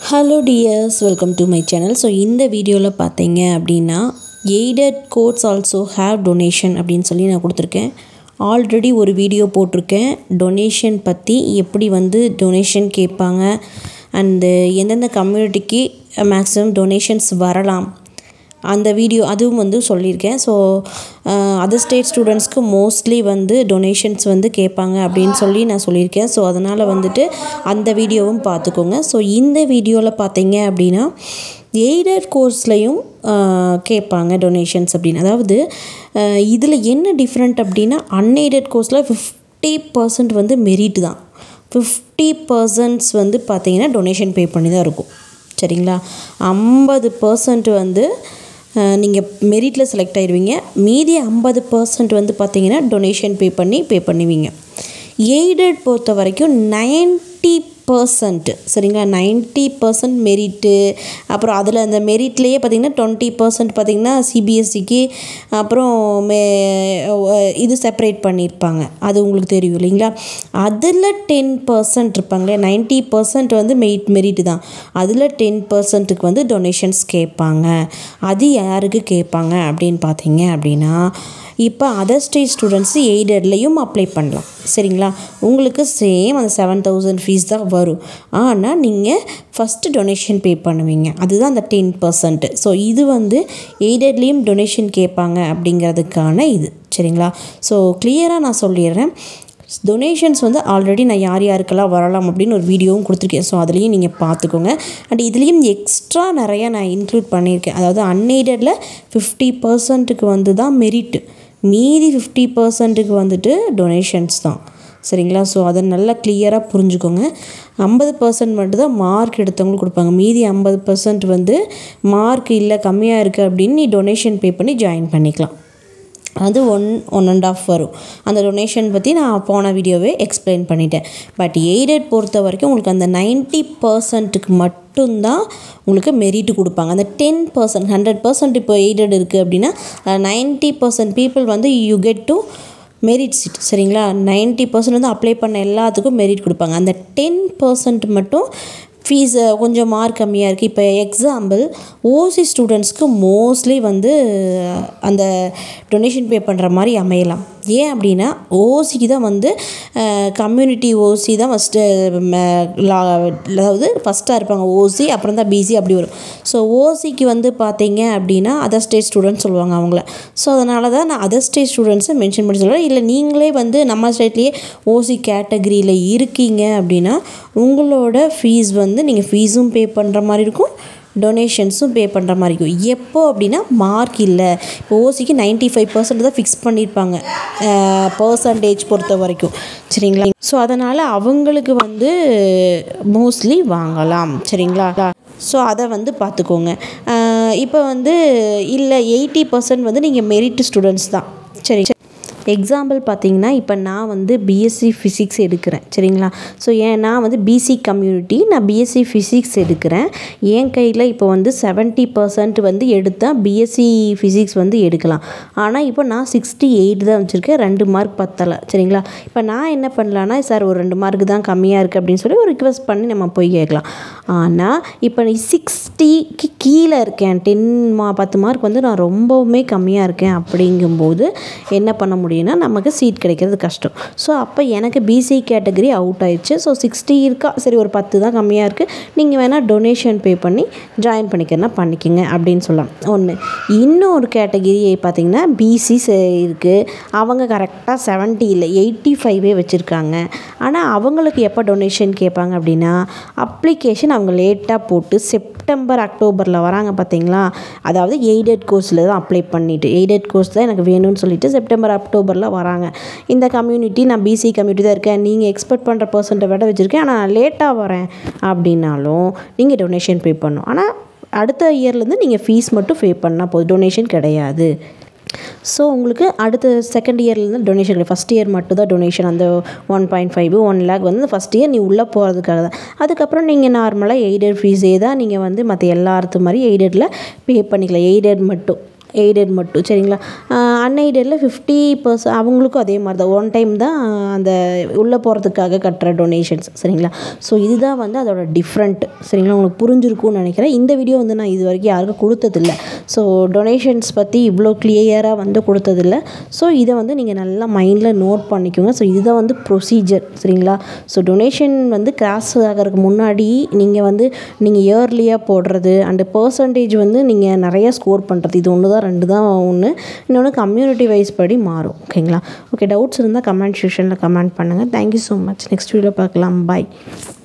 hello dears welcome to my channel so இந்த வீடியோவில் பார்த்தீங்க அப்படின்னா aided course also have donation அப்படின்னு சொல்லி நான் கொடுத்துருக்கேன் ஆல்ரெடி ஒரு வீடியோ போட்டிருக்கேன் டொனேஷன் பற்றி எப்படி வந்து டொனேஷன் கேட்பாங்க அண்டு எந்தெந்த கம்யூனிட்டிக்கு மேக்ஸிமம் டொனேஷன்ஸ் வரலாம் அந்த வீடியோ அதுவும் வந்து சொல்லியிருக்கேன் ஸோ அதர் ஸ்டேட் ஸ்டூடெண்ட்ஸ்க்கு மோஸ்ட்லி வந்து டொனேஷன்ஸ் வந்து கேட்பாங்க அப்படின்னு சொல்லி நான் சொல்லியிருக்கேன் ஸோ அதனால் வந்துட்டு அந்த வீடியோவும் பார்த்துக்கோங்க ஸோ இந்த வீடியோவில் பார்த்தீங்க அப்படின்னா எய்டட் கோர்ஸ்லையும் கேட்பாங்க டொனேஷன்ஸ் அப்படின்னு அதாவது இதில் என்ன டிஃப்ரெண்ட் அப்படின்னா அன்எய்டட் கோர்ஸில் ஃபிஃப்டி பர்சன்ட் வந்து மெரிட் தான் ஃபிஃப்டி பர்சன்ட்ஸ் வந்து பார்த்தீங்கன்னா டொனேஷன் பே பண்ணி தான் இருக்கும் சரிங்களா ஐம்பது பர்சன்ட் வந்து நீங்கள் மெரிட்டில் செலக்ட் ஆயிடுவீங்க மீதி ஐம்பது பர்சன்ட் வந்து பார்த்தீங்கன்னா டொனேஷன் பே பண்ணி பே பண்ணுவீங்க எய்டட் பொறுத்த வரைக்கும் நைன்ட்டி பர்சன்ட் சரிங்களா நைன்ட்டி பர்சன்ட் மெரிட்டு அப்புறம் அதில் அந்த மெரிட்லேயே பார்த்திங்கன்னா டுவெண்ட்டி பர்சன்ட் பார்த்திங்கன்னா சிபிஎஸ்சிக்கு அப்புறம் மே இது செப்பரேட் பண்ணியிருப்பாங்க அது உங்களுக்கு தெரியும் இல்லைங்களா அதில் டென் பர்சன்ட் இருப்பாங்களே நைன்ட்டி பர்சன்ட் வந்து மெரிட் மெரிட் தான் அதில் டென் பர்சன்ட்டுக்கு வந்து டொனேஷன்ஸ் கேட்பாங்க அது யாருக்கு கேட்பாங்க அப்படின்னு பார்த்தீங்க அப்படின்னா இப்போ அதர் ஸ்டேட் ஸ்டூடெண்ட்ஸு எய்டட்லேயும் அப்ளை பண்ணலாம் சரிங்களா உங்களுக்கு சேம் அந்த செவன் தௌசண்ட் ஃபீஸ் தான் வரும் ஆனால் நீங்கள் ஃபஸ்ட்டு டொனேஷன் பே பண்ணுவீங்க அதுதான் அந்த டென் பர்சன்ட்டு ஸோ இது வந்து எய்டட்லேயும் டொனேஷன் கேட்பாங்க அப்படிங்கிறதுக்கான இது சரிங்களா ஸோ கிளியராக நான் சொல்லிடுறேன் டொனேஷன்ஸ் வந்து ஆல்ரெடி நான் யார் யாருக்கெல்லாம் வரலாம் அப்படின்னு ஒரு வீடியோவும் கொடுத்துருக்கேன் ஸோ அதுலேயும் நீங்கள் பார்த்துக்கோங்க அண்ட் இதுலேயும் எக்ஸ்ட்ரா நிறையா நான் இன்க்ளூட் பண்ணியிருக்கேன் அதாவது அன்எய்டடில் ஃபிஃப்டி பர்சன்ட்டுக்கு வந்து தான் மெரிட்டு மீதி ஃபிஃப்டி பர்சன்ட்டுக்கு வந்துட்டு டொனேஷன்ஸ் தான் சரிங்களா ஸோ அதை நல்லா கிளியராக புரிஞ்சுக்கோங்க ஐம்பது பர்சன்ட் மட்டும் தான் மார்க் எடுத்தவங்களுக்கு கொடுப்பாங்க மீதி ஐம்பது பர்சன்ட் வந்து மார்க் இல்லை கம்மியாக இருக்குது அப்படின்னு நீ டொனேஷன் பே பண்ணி ஜாயின் பண்ணிக்கலாம் அது ஒன் ஒன் அண்ட் ஆஃப் வரும் அந்த டொனேஷன் பற்றி நான் போன வீடியோவே எக்ஸ்பிளைன் பண்ணிட்டேன் பட் எய்டட் பொறுத்த வரைக்கும் உங்களுக்கு அந்த நைன்ட்டி பர்சன்ட்டுக்கு மட்டும்தான் உங்களுக்கு மெரிட்டு கொடுப்பாங்க அந்த டென் பர்சன்ட் ஹண்ட்ரட் பர்சன்ட் இப்போ எய்டட் இருக்குது அப்படின்னா நைன்ட்டி பர்சன்ட் பீப்புள் வந்து you get to merit seat சரிங்களா நைன்ட்டி பர்சன்ட் வந்து அப்ளை பண்ண எல்லாத்துக்கும் மெரிட் கொடுப்பாங்க அந்த டென் பர்சன்ட் மட்டும் ஃபீஸ் கொஞ்சம் மார்க் கம்மியாக இருக்குது இப்போ எக்ஸாம்பிள் ஓசி ஸ்டூடெண்ட்ஸ்க்கு மோஸ்ட்லி வந்து அந்த டொனேஷன் பே பண்ணுற மாதிரி அமையலாம் ஏன் அப்படின்னா ஓசிக்கு தான் வந்து கம்யூனிட்டி ஓசி தான் ஃபஸ்ட்டு அதாவது ஃபஸ்ட்டாக இருப்பாங்க ஓசி அப்புறம் தான் பிசி அப்படி வரும் ஸோ ஓசிக்கு வந்து பார்த்தீங்க அப்படின்னா அதர் ஸ்டேட் ஸ்டூடெண்ட்ஸ் சொல்லுவாங்க அவங்கள ஸோ அதனால தான் நான் அதர் ஸ்டேட் ஸ்டூடெண்ட்ஸை மென்ஷன் பண்ணி சொல்கிறேன் இல்லை நீங்களே வந்து நம்ம ஸ்டேட்லேயே ஓசி கேட்டகரியில் இருக்கீங்க அப்படின்னா உங்களோட ஃபீஸ் வந்து நீங்கள் ஃபீஸும் பே பண்ணுற மாதிரி இருக்கும் டொனேஷன்ஸும் பே பண்ணுற மாதிரி இருக்கும் எப்போ அப்படின்னா மார்க் இல்லை இப்போ ஓசிக்கு நைன்ட்டி ஃபைவ் பர்சன்ட் தான் ஃபிக்ஸ் பண்ணியிருப்பாங்க பர்சன்டேஜ் பொறுத்த வரைக்கும் சரிங்களா ஸோ அதனால் அவங்களுக்கு வந்து மோஸ்ட்லி வாங்கலாம் சரிங்களா ஸோ அதை வந்து பார்த்துக்கோங்க இப்போ வந்து இல்லை எயிட்டி பர்சன்ட் வந்து நீங்கள் மெரிட் ஸ்டூடெண்ட்ஸ் தான் சரி எக்ஸாம்பிள் பார்த்தீங்கன்னா இப்போ நான் வந்து பிஎஸ்சி ஃபிசிக்ஸ் எடுக்கிறேன் சரிங்களா ஸோ ஏன் நான் வந்து பிசி கம்யூனிட்டி நான் பிஎஸ்சி ஃபிசிக்ஸ் எடுக்கிறேன் என் கையில் இப்போ வந்து செவன்ட்டி பர்சன்ட் வந்து எடுத்தால் பிஎஸ்சி ஃபிசிக்ஸ் வந்து எடுக்கலாம் ஆனால் இப்போ நான் சிக்ஸ்டி எயிட் தான் வச்சுருக்கேன் ரெண்டு மார்க் பத்தலை சரிங்களா இப்போ நான் என்ன பண்ணலான்னா சார் ஒரு ரெண்டு மார்க் தான் கம்மியாக இருக்குது அப்படின்னு சொல்லி ஒரு ரிக்வெஸ்ட் பண்ணி நம்ம போய் கேட்கலாம் ஆனால் இப்போ நீ சிக்ஸ்டிக்கு கீழே இருக்கேன் டென் மா பத்து மார்க் வந்து நான் ரொம்பவுமே கம்மியாக இருக்கேன் அப்படிங்கும்போது என்ன பண்ண முடியும் அப்படின்னா நமக்கு சீட் கிடைக்கிறது கஷ்டம் ஸோ அப்போ எனக்கு பிசி கேட்டகரி அவுட் ஆயிடுச்சு ஸோ சிக்ஸ்டி இருக்கா சரி ஒரு பத்து தான் கம்மியாக இருக்குது நீங்கள் வேணால் டொனேஷன் பே பண்ணி ஜாயின் பண்ணிக்கிறனா பண்ணிக்கோங்க அப்படின்னு சொல்லலாம் ஒன்று இன்னொரு கேட்டகிரி பார்த்திங்கன்னா பிசி இருக்குது அவங்க கரெக்டாக செவன்ட்டி இல்லை எயிட்டி ஃபைவே வச்சுருக்காங்க ஆனால் அவங்களுக்கு எப்போ டொனேஷன் கேட்பாங்க அப்படின்னா அப்ளிகேஷன் அவங்க லேட்டாக போட்டு செப்டம்பர் அக்டோபரில் வராங்க பார்த்தீங்களா அதாவது எய்டட் கோர்ஸில் தான் அப்ளை பண்ணிவிட்டு எய்டட் கோர்ஸ் தான் எனக்கு வேணும்னு சொல்லிட்டு செப்டம்பர் அக்டோபரில் வராங்க இந்த கம்யூனிட்டி நான் பிசி கம்யூனிட்டி தான் இருக்கேன் நீங்கள் எக்ஸ்பெக்ட் பண்ணுற பர்சன்ட்டை விட வச்சுருக்கேன் ஆனால் நான் லேட்டாக வரேன் அப்படின்னாலும் நீங்கள் டொனேஷன் பே பண்ணணும் ஆனால் அடுத்த இயர்லேருந்து நீங்கள் ஃபீஸ் மட்டும் பே பண்ணால் போதும் டொனேஷன் கிடையாது ஸோ உங்களுக்கு அடுத்த செகண்ட் இயர்லேருந்து டொனேஷன் கிடையாது ஃபஸ்ட் இயர் மட்டும் தான் டொனேஷன் அந்த one point five one lakh வந்து ஃபஸ்ட் இயர் நீ உள்ளே போகிறதுக்காக தான் அதுக்கப்புறம் நீங்கள் நார்மலாக எய்டட் ஃபீஸே தான் நீங்கள் வந்து மற்ற எல்லாத்து மாதிரி எய்டடில் பே பண்ணிக்கலாம் எய்டட் மட்டும் எய்டட் மட்டும் சரிங்களா அன்எய்டடில் ஃபிஃப்டி பர்சன்ட் அவங்களுக்கும் அதே மாதிரி தான் ஒன் டைம் தான் அந்த உள்ளே போகிறதுக்காக கட்டுற டொனேஷன்ஸ் சரிங்களா ஸோ இதுதான் வந்து அதோட டிஃப்ரெண்ட் சரிங்களா உங்களுக்கு புரிஞ்சிருக்கும்னு நினைக்கிறேன் இந்த வீடியோ வந்து நான் இது வரைக்கும் யாருக்கும் கொடுத்ததில்ல ஸோ டொனேஷன்ஸ் பற்றி இவ்வளோ கிளியராக வந்து கொடுத்ததில்ல ஸோ இதை வந்து நீங்கள் நல்லா மைண்டில் நோட் பண்ணிக்கோங்க ஸோ இதுதான் வந்து ப்ரொசீஜர் சரிங்களா ஸோ டொனேஷன் வந்து கிராஸ் ஆகிறதுக்கு முன்னாடி நீங்கள் வந்து நீங்கள் இயர்லியாக போடுறது அண்டு பர்சன்டேஜ் வந்து நீங்கள் நிறைய ஸ்கோர் பண்ணுறது இது ஒன்று தான் ரெண்டு தான் ஒன்று இன்னொன்று கம்யூனிட்டி வைஸ் படி மாறும் ஓகேங்களா ஓகே டவுட்ஸ் இருந்தால் கமெண்ட் செக்ஷனில் கமெண்ட் பண்ணுங்கள் thank you so much next video பார்க்கலாம் பாய்